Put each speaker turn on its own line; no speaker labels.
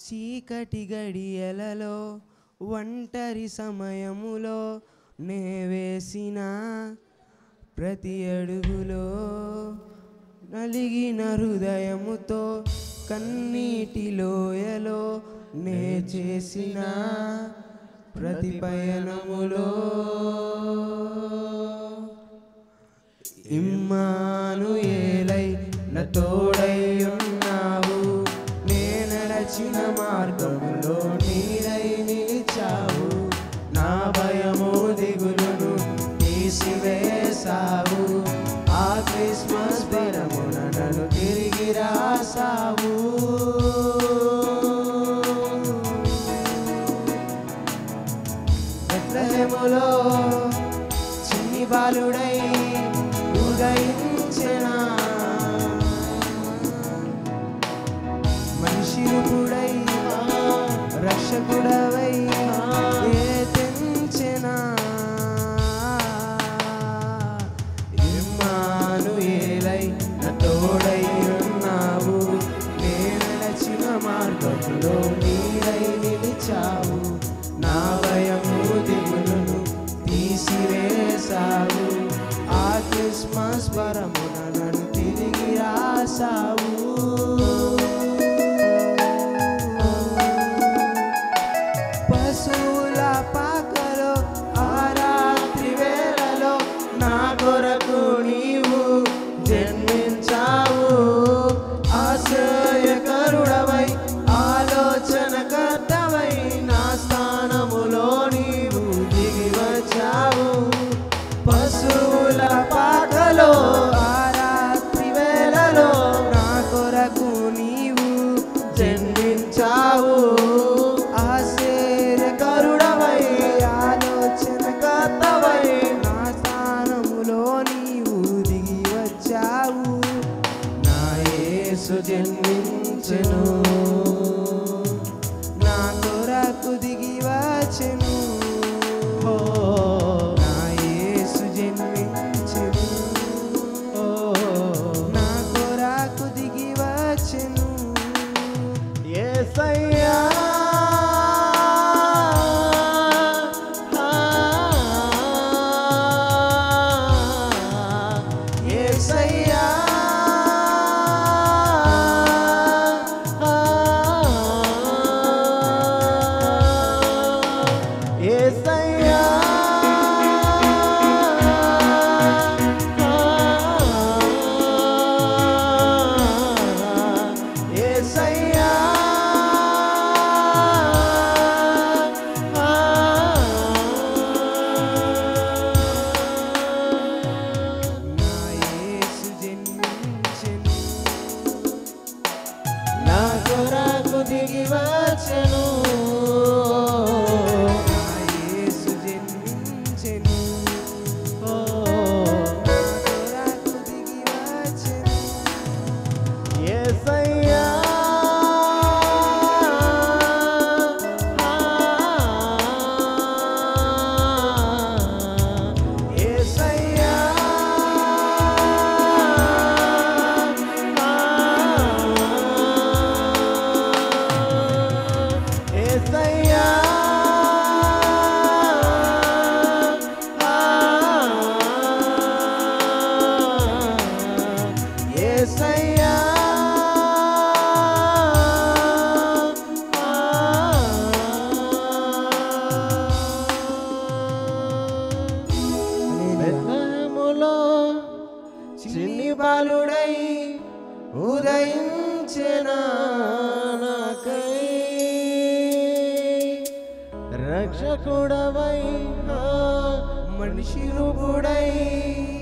చీకటి గడియలలో ఒంటరి సమయములో నే వేసిన ప్రతి అడుగులో నలిగిన హృదయముతో కన్నీటి లోయలో నే చేసిన ప్రతి పయనములో ఇమ్మాను ఏలై నా తోడై ఉన్నావు నే నడచిన మార్గములో నీడై నిలిచావు నా భయము దిగులును తీసివేసావు ఆ క్రిస్మస్ దినమున నన్ను తిరిగి రాసావు బెత్లెహేములో చిన్ని బాలుడై ఉదయించెనా మనిషి రూపుడై రక్షకుడవై ఏ తెంచెనా ఇమ్మాను ఏలై నా తోడై ఉన్నావు నే నడచిన మార్గంలో నీడై నిలిచావు నా భయము దిగులును తీసివేసావు ఆ క్రిస్మస్ వరమున నన్ను తిరిగి రాసావు పశువుల పాకలో ఆ రాత్రి వేళలో నా కొరకు నీవు జన్మించావు ఆశ్రయకరుడవై ఆలోచన కర్తవై నా స్థానములో నీవు దిగి వచ్చావు పశువుల పాకలో ఆ రాత్రి వేళలో నా కొరకు నీవు జన్మించావు ఆశ్చర్యకరుడవై ఆలోచన కర్తవై నా స్థానములో నీవు దిగి వచ్చావు నా యేసు జన్మించెను నా కొరకు దిగి వచ్చెను నా యేసు జన్మించెను నా కొరకు దిగి వచ్చెను
యేసయ్యా
యేసయ్యా
యేసయ్యా
యేసయ్యా నా యేసు జన్మించెను
నా కొరకు దిగి వచ్చెను
నా యేసు జన్మించెను
ఓ,
నా కొరకు దిగి వచ్చెను
యేసయ్యా
యేసయ్యా
యేసయ్యా
యేసయ్యా
బెత్లెహేములో
చిన్ని బాలుడై ఉదయించిన
నాకై రక్షకుడవై
మనిషి రూపుడై